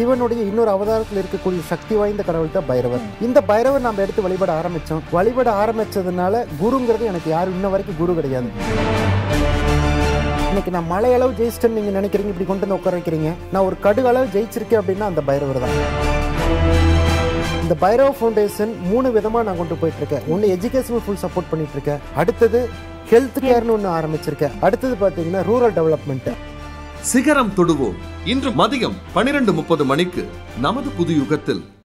சிவனுடைய இன்னொரு அவதாரத்தில் இருக்கக்கூடிய சக்தி வாய்ந்த கடவுள் தான் பைரவர் இந்த பைரவர் நம்ம எடுத்து வழிபட ஆரம்பிச்சோம் வழிபட ஆரம்பிச்சதுனால குருங்கிறது எனக்கு யாரும் இன்ன வரைக்கும் குரு கிடையாது இன்னைக்கு நான் மலை அளவு ஜெயிச்சிட்டேன்னு நீங்க நினைக்கிறீங்க இப்படி கொண்டு வந்து உட்கார வைக்கிறீங்க நான் ஒரு கடுகு அளவு ஜெயிச்சிருக்கேன் அப்படின்னா அந்த பைரவர் தான் இந்த பைரவ ஃபவுண்டேஷன் மூணு விதமாக நான் கொண்டு போயிட்டு இருக்கேன் ஒன்று எஜுகேஷனல் ஃபுல் சப்போர்ட் பண்ணிட்டு இருக்கேன் அடுத்தது ஹெல்த் கேர்னு ஒன்று ஆரம்பிச்சிருக்கேன் அடுத்தது பார்த்தீங்கன்னா ரூரல் டெவலப்மெண்ட் சிகரம் தொடுவோம் இன்று மதியம் பனிரெண்டு முப்பது மணிக்கு நமது புது யுகத்தில்